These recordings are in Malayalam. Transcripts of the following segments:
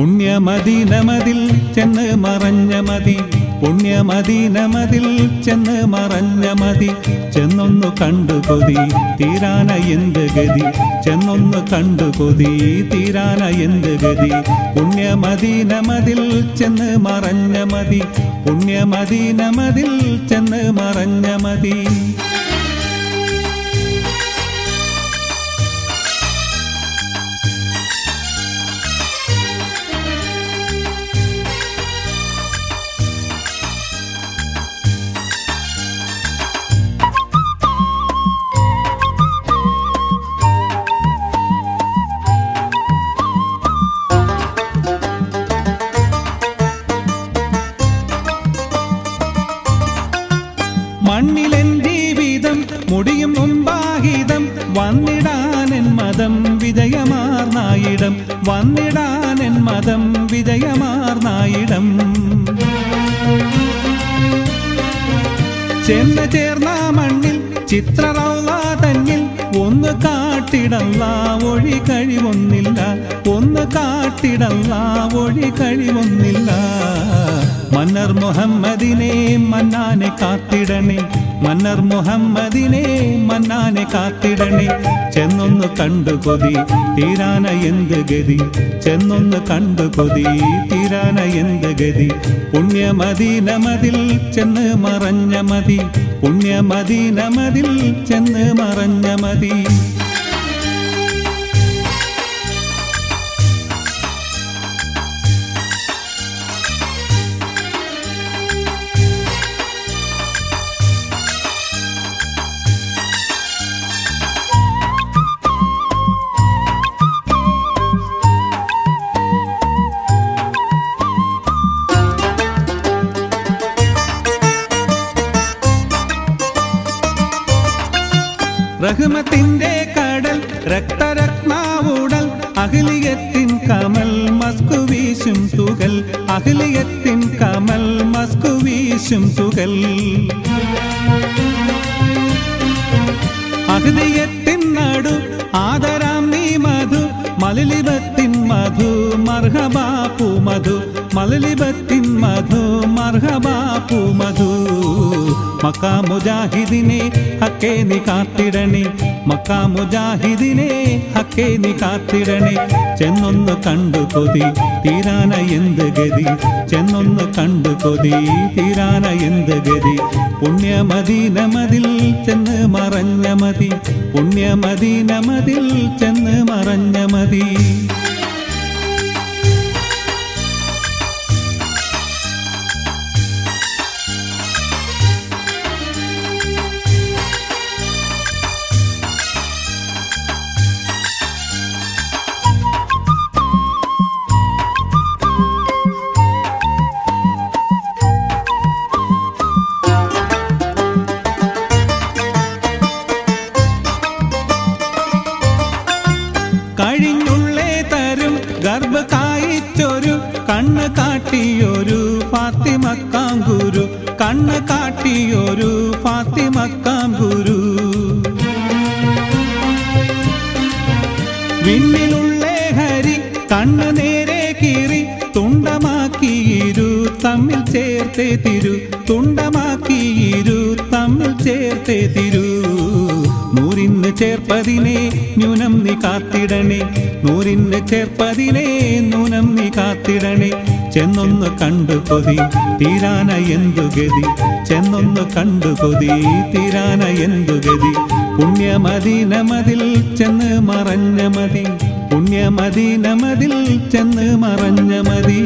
പുണ്യമദീനമതിൽ ചെന്ന് മറഞ്ഞ മതി പുണ്യമദീനമതിൽ ചെന്ന് മറഞ്ഞ മതി ചെന്നൊന്നു കണ്ടു കൊതി തീരാന എന്ത് ഗതി ചെന്നൊന്നു കണ്ടു കൊതി തീരാന എന്ത് ഗതി പുണ്യമദീനമതിൽ ചെന്ന് മറഞ്ഞ മതി പുണ്യമദീനമതിൽ ചെന്ന് മറഞ്ഞ മതി മണ്ണിലെൻ ജീവിതം മുടിയും മുമ്പാഹിതം വന്നിടാനെൻ മതം വിജയമാർന്നായിടം വന്നിടാനെൻ മതം വിജയമാർന്നായിടം ചെന്ന് ചേർന്ന മണ്ണിൽ ചിത്രറൗള തന്നിൽ ഒന്ന് കാട്ടിടല്ല ഒഴി കഴിവൊന്നില്ല ഒന്ന് കാട്ടിടല്ല ഒഴി കഴിവൊന്നില്ല മന്നർ മുഹമ്മദിനെ മന്നാനെ കാത്തിടണേ മന്നർ മുഹമ്മദിനെ മന്നാനെ കാത്തിടണേ ചെന്നൊന്ന് കണ്ടു കൊതി തീരാന എന്ത് ഗതി ചെന്നൊന്ന് കണ്ടു കൊതി തീരാന എന്ത് ഗതി പുണ്യമദീനമതിൽ ചെന്ന് മറഞ്ഞ മതി പുണ്യമദീനമതിൽ ചെന്ന് മറഞ്ഞ മതി റഹ്മത്തിന്റെ കടൽ രക്തരത്നാവുടൽ അഖിലിയത്തിൻ കമൽ മസ്കു വീശും തുകൽ അഖിലിയത്തിൻ കമൽ മസ്കു വീശും തുകൽ അഹ്ദിയത്തിൻ നടു ആദരാം നീ മധു മലലിബത്തിൻ മധു മർഹബാപ്പു മധു മലലിബത്തിൻ മധു മർഹബാപ്പു മധു മക്കാ മുജാഹിദിനെ ഹക്കേ നീ കാത്തിടണേ മക്കാ മുജാഹിദിനെ ഹക്കേ നീ കാത്തിടണേ ചെന്നൊന്ന് കണ്ടു കൊതി തീരാന എന്ത് ഗതി ചെന്നൊന്ന് കണ്ടു കൊതി തീരാന എന്ത് ഗതി പുണ്യമദീനമതിൽ ചെന്ന് മറഞ്ഞ മതി പുണ്യമദീനമതിൽ ചെന്ന് മറഞ്ഞ മതി കഴിഞ്ഞുള്ളേ തരും ഗർഭ കായിച്ചൊരു കണ്ണ് കാട്ടിയൊരു ഫാത്തിമക്കാം ഗുരു കണ്ണ് കാട്ടിയൊരു ഫാത്തിമക്കാം ഗുരു വിണ്ണിലുള്ളേ ഹരി കണ്ണ് നേരെ കീറി തുണ്ടമാക്കിയിരു തമ്മിൽ ചേർത്തേ തിരു തുണ്ടമാക്കിയിരു തമ്മിൽ ചേർത്തേ തിരു നൂറിന് ചേർപ്പതിനെ ന്യൂനം നീ കാത്തിടണേ നൂറിന് ചേർപ്പതിനെ നൂനം നീ കാത്തിടണേ ചെന്നൊന്ന് കണ്ടു കൊതി തീരാന എന്തു ഗതി ചെന്നൊന്ന് കണ്ടു കൊതി തീരാന എന്തു ഗതി പുണ്യമദീനമതിൽ ചെന്ന് മറഞ്ഞ മതി പുണ്യമദീനമതിൽ ചെന്ന് മറഞ്ഞ മതി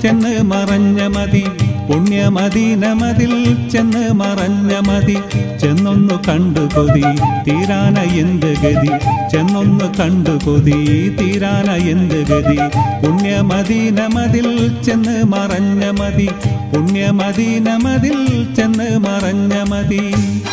ചെന്ന് മറഞ്ഞ മതി പുണ്യമദീനമതിൽ ചെന്ന് മറഞ്ഞ മതി ചെന്നൊന്നു കണ്ടു കൊതി തീരാന എന്ത് ഗതി ചെന്നൊന്നു കണ്ടു കൊതി തീരാന എന്ത് ഗതി പുണ്യമദീനമതിൽ ചെന്ന് മറഞ്ഞ മതി പുണ്യമദീനമതിൽ ചെന്ന് മറഞ്ഞ മതി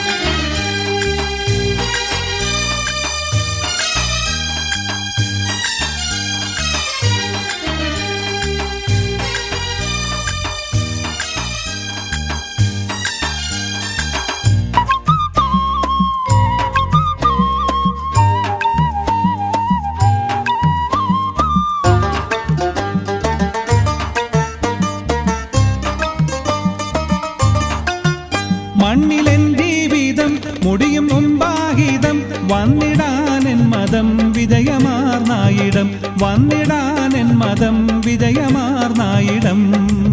മണ്ണിലെൻ ജീവിതം മുടിയും മുമ്പാഹിതം വന്നിടാനെൻ മതം വിജയമാർന്നായിടം വന്നിടാനെൻ മതം വിജയമാർന്നായിടം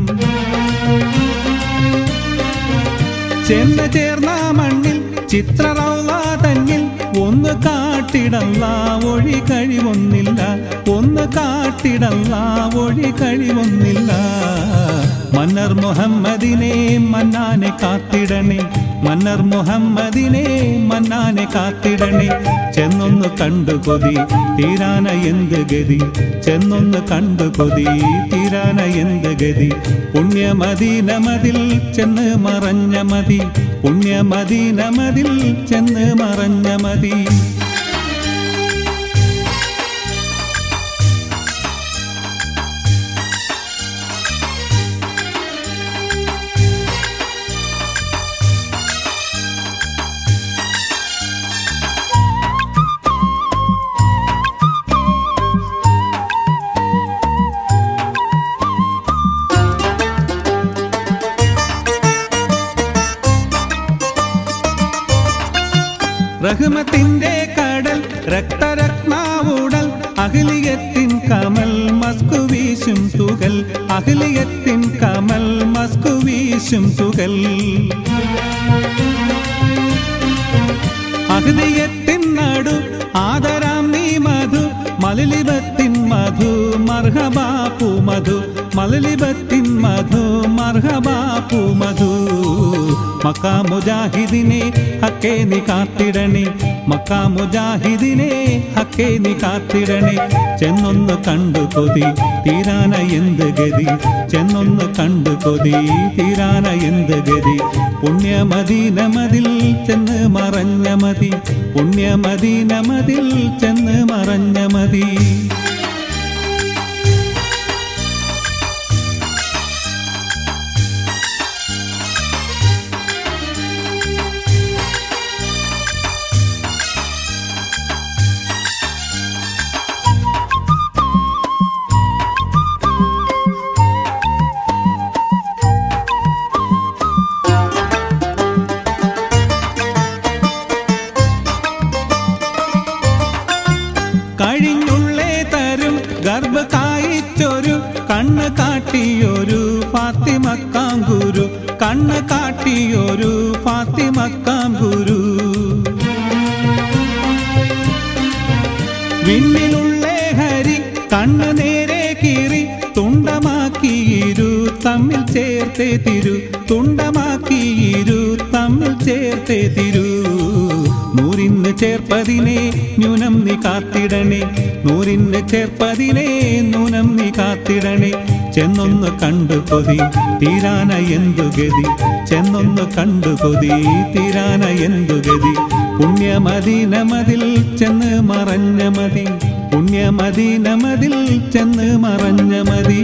ചെന്ന് ചേർന്ന മണ്ണിൽ ചിത്രറൗള തന്നിൽ ഒന്ന് കാട്ടിടല്ല ഒഴി കഴിവൊന്നില്ല ഒന്ന് കാട്ടിടല്ല ഒഴി കഴിവൊന്നില്ല മന്നർ മുഹമ്മദിനെ മന്നാനെ കാത്തിടണേ മന്നർ മുഹമ്മദിനെ മന്നാനെ കാത്തിടണേ ചെന്നൊന്ന് കണ്ടു കൊതി തീരാന എന്ത് ഗതി ചെന്നൊന്ന് കണ്ടു കൊതി തീരാന എന്ത് ഗതി പുണ്യമദീനമതിൽ ചെന്ന് മറഞ്ഞ മതി പുണ്യമദീനമതിൽ ചെന്ന് മറഞ്ഞ മതി റഹ്മത്തിന്റെ കടൽ രക്തരത്നാവുടൽ അഖിലിയത്തിൻ കമൽ മസ്കു വീശും തുകൽ അഖിലിയത്തിൻ കമൽ മസ്കു വീശും തുകൽ അഹ്ദിയത്തിൻ നടു ആദരാം നീ മധു മലലിബത്തിൻ മധു മർഹബാപ്പു മധു മലലിബത്തിൻ മധു മർഹബാപ്പു മധു മക്കാ മുജാഹിദിനെ ഹക്കേ നീ കാത്തിടണേ മക്കാ മുജാഹിദിനെ ഹക്കേ നീ കാത്തിടണേ ചെന്നൊന്ന് കണ്ടു കൊതി തീരാന എന്ത് ഗതി ചെന്നൊന്ന് കണ്ടു കൊതി തീരാന എന്ത് ഗതി പുണ്യമദീനമതിൽ ചെന്ന് മറഞ്ഞ മതി പുണ്യമദീനമതിൽ ചെന്ന് മറഞ്ഞ മതി കഴിഞ്ഞുള്ളേ തരും ഗർഭ കായിച്ചൊരു കണ്ണ് കാട്ടിയൊരു ഫാത്തിമക്കാം ഗുരു കണ്ണ് കാട്ടിയൊരു ഫാത്തിമക്കാം ഗുരു വിണ്ണിലുള്ളേ ഹരി കണ്ണ് നേരെ കീറി തുണ്ടമാക്കിയിരു തമ്മിൽ ചേർത്തേ തിരു തുണ്ടമാക്കിയിരു തമ്മിൽ ചേർത്തേ തിരു നൂറിന് ചേർപ്പതിനെ ന്യൂനം നീ കാത്തിടണേ നൂറിന് ചേർപ്പതിനെ നൂനം നീ കാത്തിടണേ ചെന്നൊന്ന് കണ്ടു കൊതി തീരാന എന്തു ഗതി ചെന്നൊന്ന് കണ്ടു കൊതി തീരാന എന്തു ഗതി പുണ്യമദീനമതിൽ ചെന്ന് മറഞ്ഞ മതി പുണ്യമദീനമതിൽ ചെന്ന് മറഞ്ഞ മതി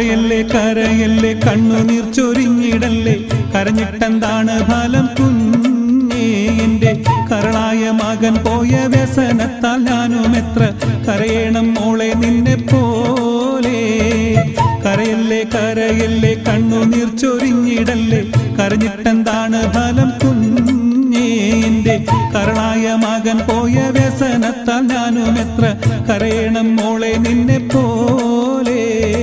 കരയല്ലേ കരയല്ലേ കണ്ണുനീർ ചൊരിഞ്ഞിടല്ലേ കരഞ്ഞിട്ടെന്താണ് ഫലം കുഞ്ഞേ എന്റെ കരളായ മകൻ പോയ വ്യസനത്താൽ ഞാനും എത്ര കരയണം മോളെ നിന്നെ പോലെ കരയല്ലേ കരയല്ലേ കണ്ണുനീർ ചൊരിഞ്ഞിടല്ലേ കരഞ്ഞിട്ടെന്താണ് ഫലം കുഞ്ഞേ എന്റെ കരളായ മകൻ പോയ വ്യസനത്താൽ ഞാനും എത്ര കരയണം മോളെ നിന്നെ പോലെ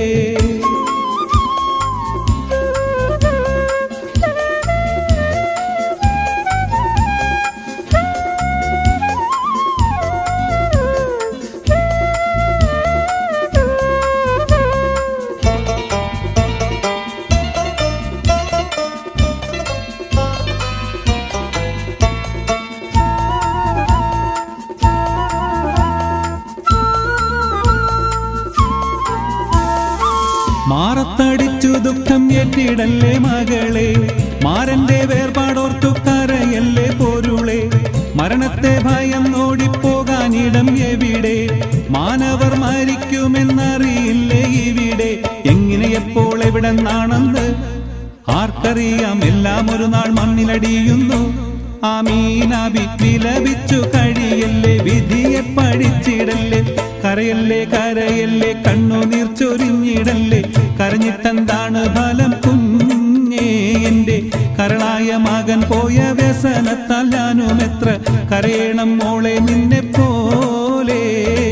മാറത്തടിച്ചു ദുഃഖം ഏറ്റിടല്ലേ മകളെ മാരന്റെ വേർപാടോർത്തു കരയല്ലേ പൊരുളെ മരണത്തെ ഭയം ഓടിപ്പോകാനിടം എവിടെ മാനവർ മരിക്കുമെന്നറിയില്ലേ ഇവിടെ എങ്ങനെ എപ്പോൾ എവിടെ നിന്നാണെന്ന് ആർക്കറിയാം എല്ലാം ഒരു നാൾ മണ്ണിലടിയുന്നു ആമീനാബി വിലപിച്ചു കഴിയല്ലേ വിധിയെ പഠിച്ചിടല്ലേ കരയല്ലേ കരയല്ലേ കണ്ണുനീർ ചൊരിഞ്ഞിടല്ലേ കരഞ്ഞിട്ടെന്താണ് ഫലം കുഞ്ഞേ എന്റെ കരളായ മകൻ പോയ വ്യസനത്താൽ ഞാനും എത്ര കരയണം മോളെ നിന്നെ പോലെ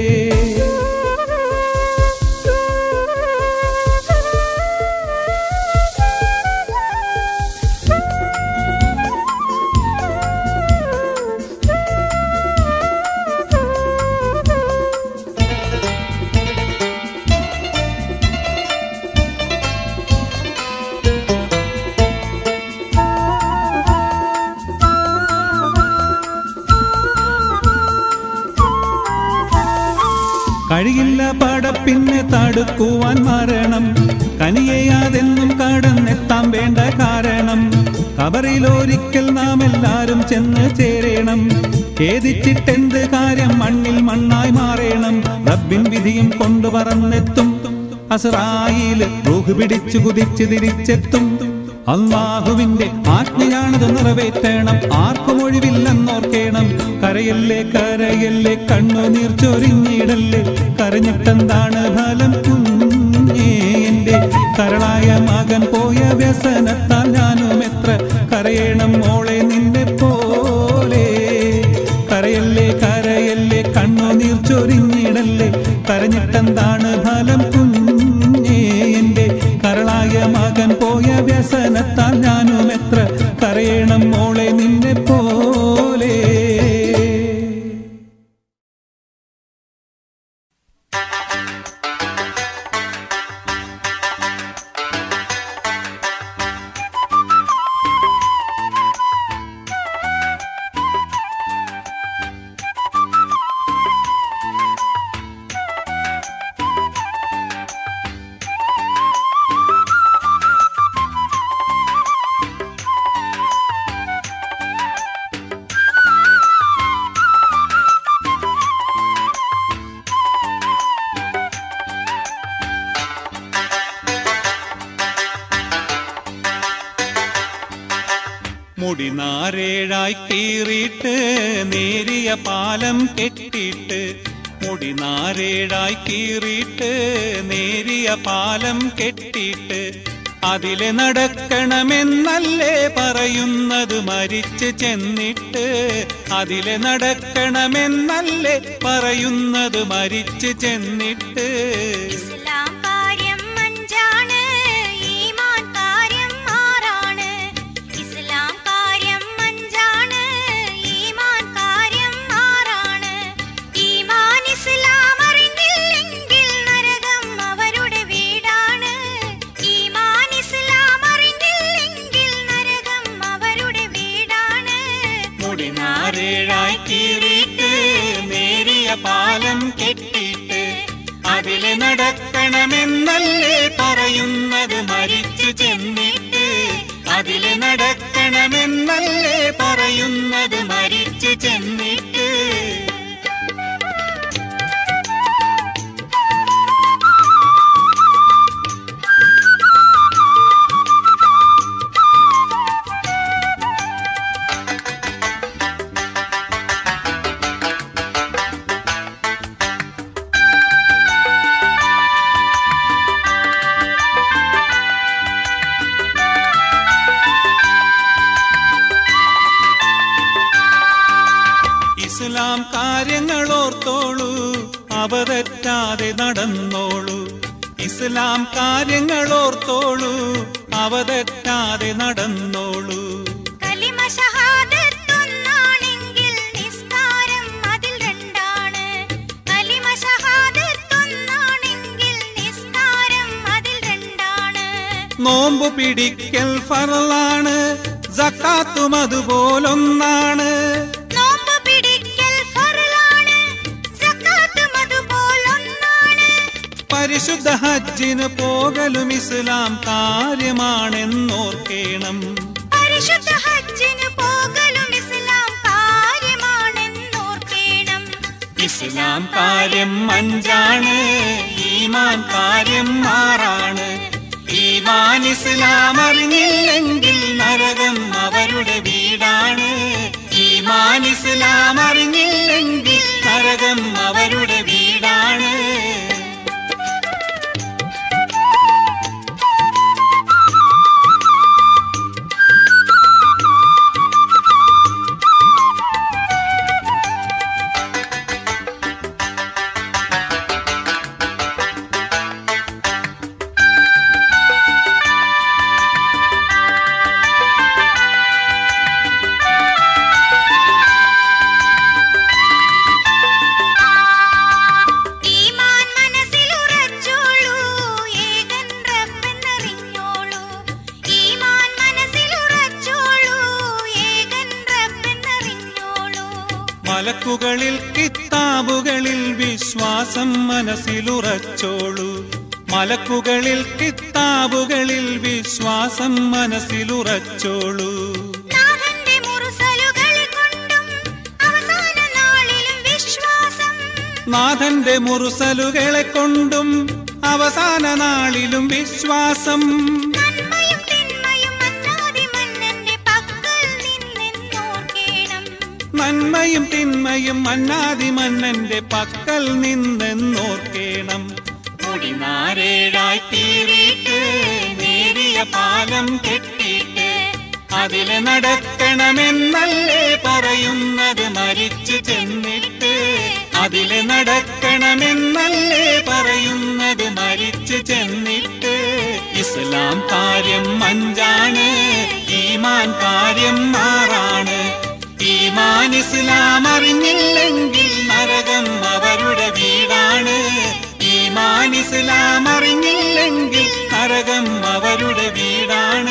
കഴിയില്ല പടപ്പിന്നെ തടുക്കുവാൻ മരണം കനിയയാതെന്നും കടന്നെത്താൻ വേണ്ട കാരണം കബറിലൊരിക്കൽ നാം എല്ലാരും ചെന്ന് ചേരണം ഖേദിച്ചിട്ടെന്ത് കാര്യം മണ്ണിൽ മണ്ണായി മാറേണം റബ്ബിൻ വിധിയും കൊണ്ടു പറന്നെത്തും അസറായില് റൂഹ് പിടിച്ചു കുതിച്ചു തിരിച്ചെത്തും അള്ളാഹുവിന്റെ ആജ്ഞയാണത് നിറവേറ്റണം ആർക്കും ഒഴിവില്ലെന്നോർക്കേണം കരയല്ലേ കരയല്ലേ കണ്ണുനീർ ചൊരിഞ്ഞിടല്ലേ കരഞ്ഞിട്ടെന്താണ് ഫലം കുഞ്ഞേ എന്റെ കരളായ മകൻ പോയ വ്യസനത്താൽ ഞാനും എത്ര കരയണം മോളെ നിന്നെ പോലെ കരയല്ലേ കരയല്ലേ കണ്ണുനീർ ചൊരിഞ്ഞിടല്ലേ കരഞ്ഞിട്ടെന്താണ് ഫലം കുഞ്ഞേ എന്റെ കരളായ മകൻ പോയ വ്യസനത്താൽ ഞാനും എത്ര കരയണം മോളെ നിന്നെ പോലെ മുടി നാരേഴായി കീറിയിട്ട് നേരിയ പാലം കെട്ടിയിട്ട് മുടി നാരേഴായി കീറിയിട്ട് നേരിയ പാലം കെട്ടിയിട്ട് അതിലെ നടക്കണമെന്നല്ലേ പറയുന്നത് മരിച്ച് ചെന്നിട്ട് അതിലെ നടക്കണമെന്നല്ലേ പറയുന്നത് മരിച്ച് ചെന്നിട്ട് ഇസ്ലാം കാര്യം അഞ്ചാണ് ഈമാൻ കാര്യം ആറാണ് ഇസ്ലാം കാര്യം അഞ്ചാണ് ഈമാൻ കാര്യം ആറാണ് ഈമാൻ ഇസ്ലാം അറിഞ്ഞില്ലെങ്കിൽ നരകം അവരുടെ വീടാണ് ഈമാൻ ഇസ്ലാം അറിഞ്ഞില്ലെങ്കിൽ നരകം അവരുടെ വീടാണ് മുടി നാരേഴായി കീറിയിട്ട് നേരിയ പാലം കെട്ടിയിട്ട് അതിലെ നടക്കണമെന്നല്ലേ പറയുന്നത് മരിച്ചു ചെന്നിട്ട് അതിലെ നടക്കണമെന്നല്ലേ പറയുന്നത് മരിച്ചു ചെന്നിട്ട് ഇസ്ലാം കാര്യങ്ങൾ ഓർത്തോളൂ അവതെറ്റാതെ നടന്നോളൂ ഇസ്ലാം കാര്യങ്ങൾ ഓർത്തോളൂ അവതെറ്റാതെ നടന്നോളൂ കലിമ ഷഹാദത്തൊന്നാണെങ്കിൽ നിസ്കാരം അതിൽ രണ്ടാണ് കലിമ ഷഹാദത്തൊന്നാണെങ്കിൽ നിസ്കാരം അതിൽ രണ്ടാണ് നോമ്പ് പിടിക്കൽ ഫറലാണ് ജക്കാത്തും അതുപോലൊന്നാണ് നോമ്പ് പിടിക്കൽ ഫറലാണ് സക്കാത്തും അതുപോലൊന്നാണ് പരിശുദ്ധ ഹജ്ജിന് പോകലും ഇസ്ലാം കാര്യമാണെന്നോർക്കേണം പരിശുദ്ധ ഹജ്ജിന് പോകലും ഇസ്ലാം കാര്യമാണെന്നോർക്കേണം ഇസ്ലാം കാര്യം അഞ്ചാണ് ഈമാൻ കാര്യം ആറാണ് ഈമാൻ ഇസ്ലാം അറിഞ്ഞില്ലെങ്കിൽ നരകം അവരുടെ വീടാണ് ഈമാൻ ഇസ്ലാം അറിഞ്ഞില്ലെങ്കിൽ നരകം അവരുടെ വീടാണ് ഈമാൻ മനസ്സിലുറച്ചോളൂ ഏകൻ റബ്ബെന്നറിഞ്ഞോളൂ ഈമാൻ മനസ്സിലുറച്ചോളൂ ഏകൻ റബ്ബെന്നറിഞ്ഞോളൂ മലക്കുകളിൽ കിത്താബുകളിൽ വിശ്വാസം മനസ്സിലുറച്ചോളൂ മലക്കുകളിൽ കിത്താബുകളിൽ വിശ്വാസം മനസ്സിലുറച്ചോളൂ നാഥന്റെ മുറുസലുകളെ കൊണ്ടും അവസാന നാളിലും വിശ്വാസം നാഥന്റെ മുറുസലുകളെ കൊണ്ടും അവസാന നാളിലും വിശ്വാസം നന്മയും തിന്മയും അന്നാദി മന്നന്റെ പക്കൽ നിന്നെന്നോർക്കേണം നന്മയും തിന്മയും മന്നാതി മന്നന്റെ പക്കൽ നിന്നെന്നോർക്കേണം മുടിനാരേടായി തീറിയിട്ട് നേരിയ പാലം കെട്ടിയിട്ട് അതില് നടക്കണമെന്നല്ലേ പറയുന്നത് മരിച്ചു ചെന്നിട്ട് അതില് നടക്കണമെന്നല്ലേ പറയുന്നത് മരിച്ചു ചെന്നിട്ട് ഇസ്ലാം കാര്യം അഞ്ചാണ് ഈമാൻ കാര്യം ആറാണ് ഈമാൻ ഇസ്ലാം അറിഞ്ഞില്ലെങ്കിൽ നരകം അവരുടെ വീടാണ് ഈമാൻ ഇസ്ലാം അറിഞ്ഞില്ലെങ്കിൽ നരകം അവരുടെ വീടാണ്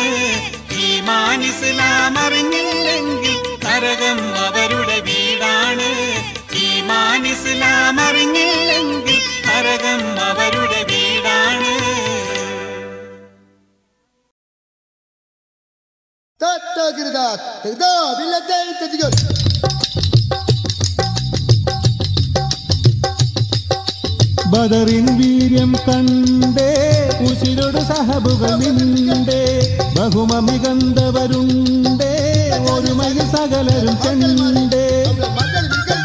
ഈമാൻ ഇസ്ലാം അറിഞ്ഞില്ലെങ്കിൽ നരകം അവരുടെ വീടാണ് ഈമാൻ ഇസ്ലാം അറിഞ്ഞില്ലെങ്കിൽ നരകം അവരുടെ വീടാണ് تتجردات تقدر بالذين تتجر ബദറിൻ വീര്യം കണ്ടേ ഉശിരോട് സഹബുകൾ നിണ്ടേ ബഹുമ മികന്തവരുണ്ടേ ഒരുമയിൽ സകലരും കണ്ടേ قبل ما قال بالقلب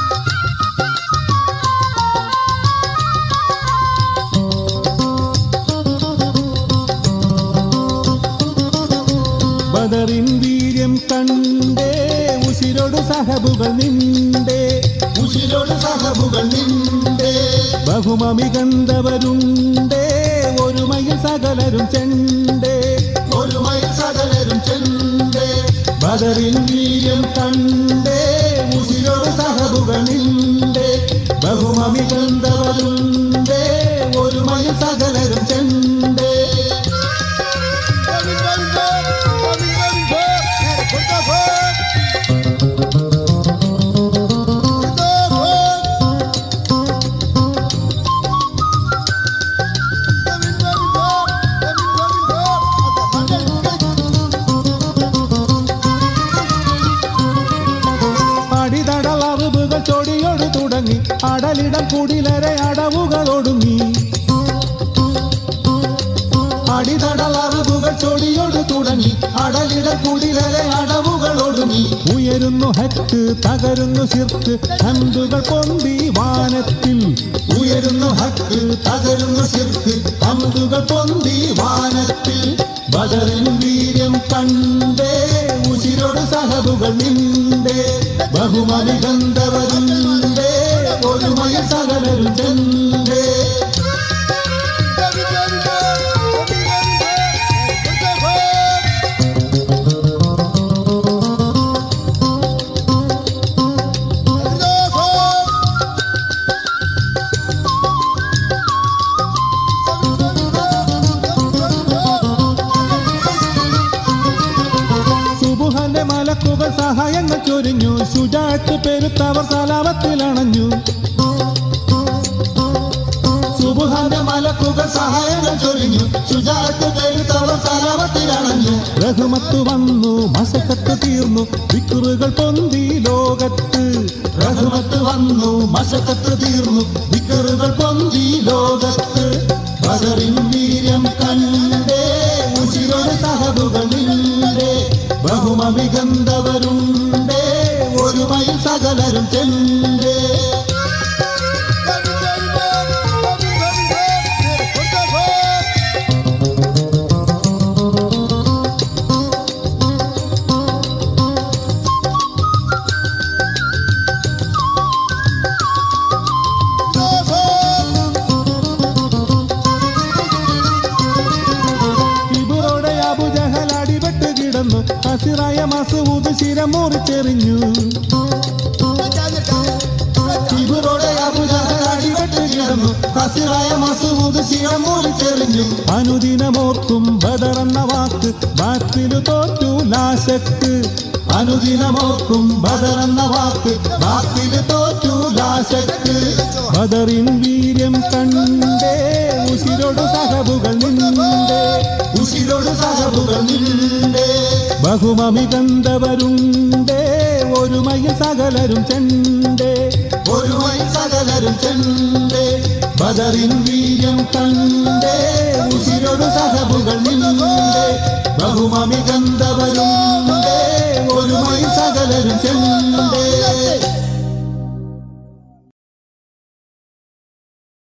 ബദറിൻ വീര്യം കണ്ടേ ഉശിരോട് സഹബുകൾ നിണ്ടേ ഉശിരോട് സഹബുകൾ നിണ്ടേ ബഹുമ മികന്തവരുണ്ടേ ഒരുമയിൽ സകലരും ചെണ്ടേ ഒരുമയിൽ സകലരും ചെണ്ടേ ബദറിൻ വീര്യം കണ്ടേ ഉശിരോട് സഹബുകൾ നിണ്ടേ ബഹുമ മികന്തവരുണ്ടേ ഒരുമയിൽ സകലരും ചെണ്ടേ ومن وين فوق ومن وين فوق يعني كنت فوق كنت فوق ومن وين فوق ومن وين فوق هذا ما قال بالقلب അടിതടളവുകൾ ചൊടിയോട് തുടങ്ങി അടലിടം കുടിലരെ അടവുകൾ ഒടുങ്ങി അടിതടളവുകൾ ചൊടിയോട് തുടങ്ങി അടലിടം കുടിലരെ അടവുകൾ ഒടുങ്ങി ഉയരുന്നു ഹക്ക് തകരുന്നു ശിർക്ക് ഹന്തുകൾ പൊന്തി വാനത്തിൽ ഉയരുന്നു ഹക്ക് തകരുന്നു ശിർക്ക് ഹന്തുകൾ പൊന്തി വാനത്തിൽ ബദറിൻ വീര്യം കണ്ടേ ഉശിരോട് സഹബുകൾ നിണ്ടേ ബഹുമതി ഗന്ധവരുണ്ടേ ഒരുമയ സകലരും ചെണ്ടേ സുബുഹന്റെ മലക്കുകൾ സഹായങ്ങൾ ചൊരിഞ്ഞു ശുചാറ്റ് പെരുത്തവർ സലാപത്തിലണഞ്ഞു സുബുഹന്റെ മലക്കുകൾ സഹായങ്ങൾ ചൊരിഞ്ഞു ശുചാറ്റ് പെരുത്തവർ സലാപത്തിലണഞ്ഞു റഹ്മത്ത് വന്നു മസക്കത്ത് തീർന്നു വിക്കുറുകൾ പൊന്തി ലോകത്ത് റഹ്മത്ത് വന്നു മസക്കത്ത് തീർന്നു വിക്കറുകൾ പൊന്തി ലോകത്ത് ബദറിൻ വീര്യം കണ്ടേ ഉശിരോട് സഹബുകൾ നിണ്ടേ ബഹുമതി ഗന്ധവരുണ്ടേ ഒരുമയിൽ സകലരും ചെണ്ടേ ഇവരോടെ അബുജഹൽ അടിപെട്ട് കിടന്നു ഹസിറായ മസൂദ് ശിരം മുറിച്ചെറിഞ്ഞു ഇവരോടെ അബുജഹൽ അടിപെട്ട് കിടന്നു ഹസിറായ മസൂദ് ശിരം മുറിച്ചെറിഞ്ഞു അനുദിനമോർക്കും ബദറെന്ന വാക്ക് ബാത്തിലു തോറ്റു ലാശക്ക് അനുദിനമോർക്കും ബദറെന്ന വാക്ക് ബാത്തിലു തോറ്റു ലാശക്ക് ബദറിൻ വീര്യം കണ്ടേ ഉശിരോട് സഹബുകൾ നിന്നേ ഉശിരോട് സഹബുകൾ നിന്നേ ബഹുമമി കണ്ടവരുണ്ടേ ഒരുമയിൽ സകലരും ചെണ്ടേ ഒരുമയിൽ സകലരും ചെണ്ടേ ബദറിൻ വീര്യം കണ്ടേ ഉശിരോട് സഹബുകൾ നിന്നേ ബഹുമമി കണ്ടവരുണ്ടേ ഒരുമയിൽ സകലരും ചെണ്ടേ